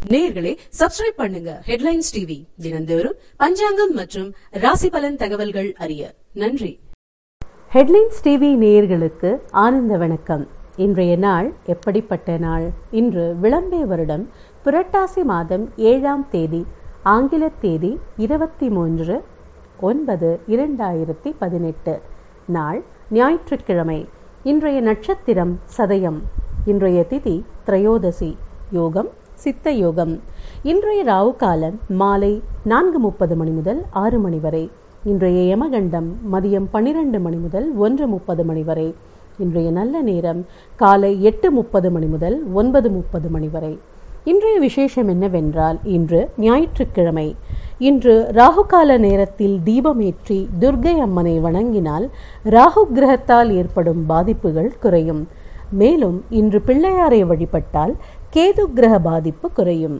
நேயர்களே சப்ஸ்கிரைப் பண்ணுங்க headlines TV தினந்தோறும் பஞ்சாங்கம் மற்றும் ராசி பலன் தகவல்கள் அறிய நன்றி ஹெட்லைன்ஸ் டிவி நேயர்களுக்கு ஆனந்த வணக்கம் இன்றைய நாள் எப்படிப்பட்ட நாள் இன்று விளம்பே வருடம் புரட்டாசி மாதம் ஏழாம் தேதி ஆங்கில தேதி இருபத்தி மூன்று ஒன்பது இரண்டாயிரத்தி பதினெட்டு நாள் ஞாயிற்றுக்கிழமை இன்றைய நட்சத்திரம் சதயம் இன்றைய திதி திரையோதசி யோகம் சித்த யோகம் இன்றைய ராவு காலம் மாலை நான்கு முப்பது மணி முதல் ஆறு மணி வரை இன்றைய யமகண்டம் மதியம் பன்னிரண்டு மணி முதல் ஒன்று முப்பது மணி வரை இன்றைய நல்ல நேரம் காலை எட்டு முப்பது மணி முதல் ஒன்பது முப்பது மணி வரை இன்றைய விசேஷம் என்னவென்றால் இன்று ஞாயிற்றுக்கிழமை இன்று ராகுகால நேரத்தில் தீபமேற்றி துர்க்கை அம்மனை வணங்கினால் ராகு கிரகத்தால் ஏற்படும் பாதிப்புகள் குறையும் மேலும் இன்று பிள்ளையாரை வழிபட்டால் கேது கிரக பாதிப்பு குறையும்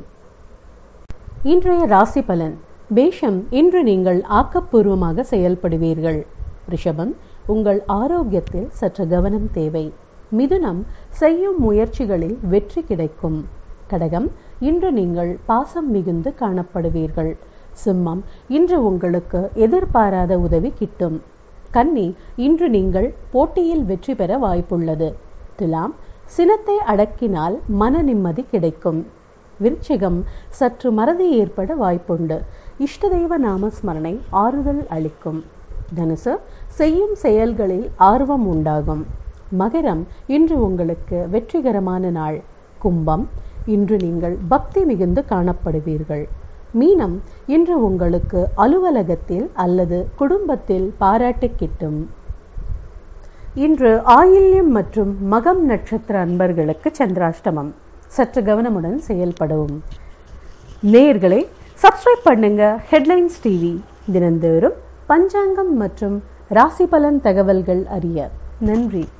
இன்றைய ராசி பலன் மேஷம் இன்று நீங்கள் ஆக்கப்பூர்வமாக செயல்படுவீர்கள் ரிஷபம் உங்கள் ஆரோக்கியத்தில் சற்று கவனம் தேவை மிதுனம் செய்யும் முயற்சிகளில் வெற்றி கிடைக்கும் கடகம் இன்று நீங்கள் பாசம் மிகுந்து காணப்படுவீர்கள் சிம்மம் இன்று உங்களுக்கு எதிர்பாராத உதவி கிட்டும் கன்னி இன்று நீங்கள் போட்டியில் வெற்றி பெற வாய்ப்புள்ளது துலாம் சினத்தை அடக்கினால் மன நிம்மதி கிடைக்கும் விருச்சிகம் சற்று மறதி ஏற்பட வாய்ப்புண்டு இஷ்ட தெய்வ நாமஸ்மரணை ஆறுதல் அளிக்கும் தனுசு செய்யும் செயல்களில் ஆர்வம் உண்டாகும் மகரம் இன்று உங்களுக்கு வெற்றிகரமான நாள் கும்பம் இன்று நீங்கள் பக்தி மிகுந்து காணப்படுவீர்கள் மீனம் இன்று உங்களுக்கு அலுவலகத்தில் அல்லது குடும்பத்தில் பாராட்டு கிட்டும் இன்று ஆயில்யம் மற்றும் மகம் நட்சத்திர அன்பர்களுக்கு சந்திராஷ்டமம் சற்று கவனமுடன் செயல்படவும் நேயர்களே சப்ஸ்கிரைப் பண்ணுங்க ஹெட்லைன்ஸ் டிவி தினந்தோறும் பஞ்சாங்கம் மற்றும் ராசி பலன் தகவல்கள் அறிய நன்றி